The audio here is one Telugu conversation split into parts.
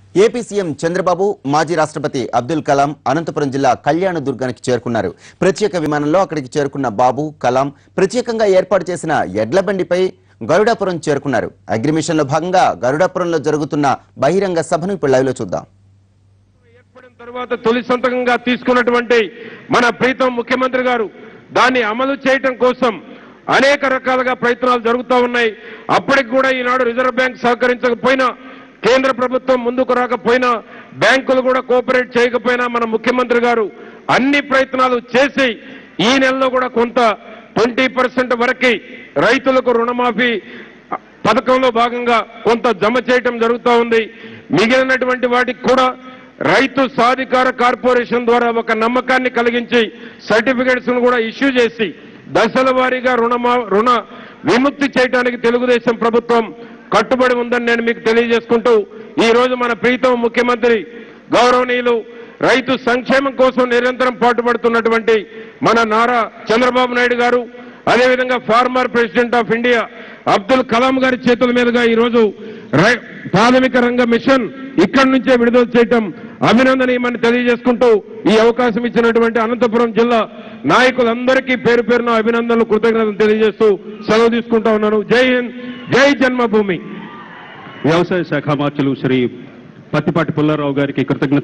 ఏపీ సీఎం చంద్రబాబు మాజీ రాష్ట్రపతి అబ్దుల్ కలాం అనంతపురం జిల్లా కళ్యాణదుర్గానికి చేరుకున్నారు ప్రత్యేక విమానంలో అక్కడికి చేరుకున్న బాబు కలాం ప్రత్యేకంగా ఏర్పాటు చేసిన ఎడ్ల బండిపై గరుడాపురం చేరుకున్నారు అగ్రిమిషన్ లో భాగంగా గరుడాపురంలో జరుగుతున్న బహిరంగ సభను ఇప్పుడు లైవ్ లో చూద్దాం ఏర్పడిన తర్వాత తొలి సంతకంగా తీసుకున్నటువంటి మన ప్రీతం ముఖ్యమంత్రి గారు దాన్ని అమలు చేయటం కోసం అనేక రకాలుగా ప్రయత్నాలు జరుగుతూ ఉన్నాయి అప్పటికి కూడా ఈనాడు రిజర్వ్ బ్యాంక్ సహకరించకపోయినా కేంద్ర ప్రభుత్వం ముందుకు రాకపోయినా బ్యాంకులు కూడా కోఆపరేట్ చేయకపోయినా మన ముఖ్యమంత్రి గారు అన్ని ప్రయత్నాలు చేసి ఈ నెలలో కూడా కొంత ట్వంటీ పర్సెంట్ వరకు రైతులకు రుణమాఫీ పథకంలో భాగంగా కొంత జమ చేయటం జరుగుతూ ఉంది మిగిలినటువంటి వాటికి కూడా రైతు సాధికార కార్పొరేషన్ ద్వారా ఒక నమ్మకాన్ని కలిగించి సర్టిఫికెట్స్ ను కూడా ఇష్యూ చేసి దశల వారీగా రుణమా రుణ విముక్తి చేయడానికి తెలుగుదేశం ప్రభుత్వం కట్టుబడి ఉందని నేను మీకు తెలియజేసుకుంటూ ఈ రోజు మన ప్రీతం ముఖ్యమంత్రి గౌరవనీయులు రైతు సంక్షేమం కోసం నిరంతరం పాటుపడుతున్నటువంటి మన నారా చంద్రబాబు నాయుడు గారు అదేవిధంగా former president of India Abdul Kalam గారి చేతుల మీదుగా ఈ రోజు రై- ప్రాథమిక రంగ మిషన్ ఇక్కడి నుంచే విడుదల చేయటం అభినందనీయమని తెలియజేసుకుంటూ ఈ అవకాశం ఇచ్చినటువంటి అనంతపురం జిల్లా నాయకులందరికీ పేరు పేరున అభినందనలు కృతజ్ఞతలు తెలియజేస్తూ సెలవు తీసుకుంటా ఉన్నాను జై హింద్ జై జన్మభూమి వ్యవసాయ శాఖ మార్చులు శ్రీ పత్తిపాటి పుల్లారావు గారికి కృతజ్ఞత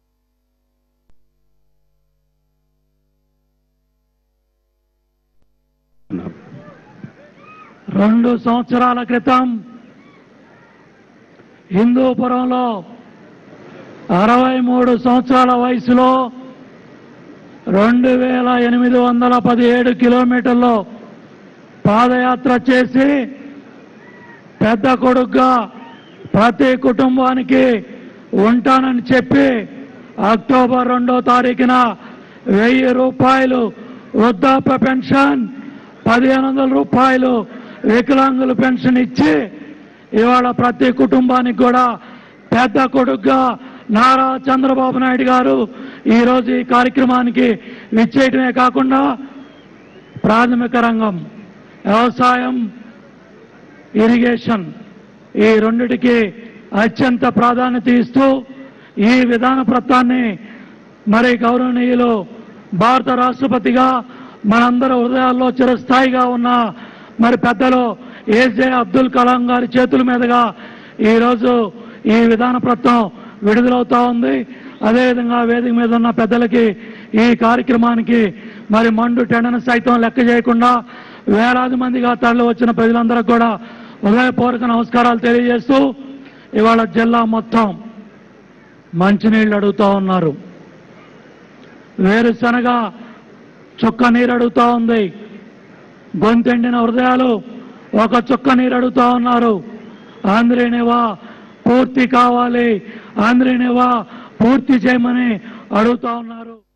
రెండు సంవత్సరాల క్రితం హిందూపురంలో అరవై మూడు సంవత్సరాల వయసులో రెండు వేల ఎనిమిది వందల పదిహేడు కిలోమీటర్లు పాదయాత్ర చేసి పెద్ద కొడుకుగా ప్రతి కుటుంబానికి ఉంటానని చెప్పి అక్టోబర్ రెండో తారీఖున వెయ్యి రూపాయలు వృద్ధాప్య పెన్షన్ పదిహేను వందల రూపాయలు వికలాంగుల పెన్షన్ ఇచ్చి ఇవాళ ప్రతి కుటుంబానికి కూడా పెద్ద కొడుకుగా నారా చంద్రబాబు నాయుడు గారు ఈరోజు ఈ కార్యక్రమానికి విచ్చేయటమే కాకుండా ప్రాథమిక రంగం వ్యవసాయం ఇరిగేషన్ ఈ రెండిటికి అత్యంత ప్రాధాన్యత ఇస్తూ ఈ విధాన ప్రత్తాన్ని మరి గౌరవనీయులు భారత రాష్ట్రపతిగా మనందరి హృదయాల్లో చిరస్థాయిగా ఉన్న మరి పెద్దలు ఏజే అబ్దుల్ కలాం గారి చేతుల మీదుగా ఈరోజు ఈ విధాన ప్రత్తం విడుదలవుతా ఉంది అదేవిధంగా వేదిక మీద ఉన్న పెద్దలకి ఈ కార్యక్రమానికి మరి మండు టెండను సైతం లెక్క చేయకుండా వేలాది మందిగా తరలి వచ్చిన ప్రజలందరికీ కూడా హృదయపూర్వక నమస్కారాలు తెలియజేస్తూ ఇవాళ జిల్లా మొత్తం మంచినీళ్ళు అడుగుతా ఉన్నారు వేరుశనగ చుక్క నీరు అడుగుతా ఉంది గొంతెండిన హృదయాలు ఒక చుక్క నీరు అడుగుతా ఉన్నారు ఆంధ్రేనివా పూర్తి కావాలి ఆంధ్రేనివా పూర్తి చేయమని అడుగుతా ఉన్నారు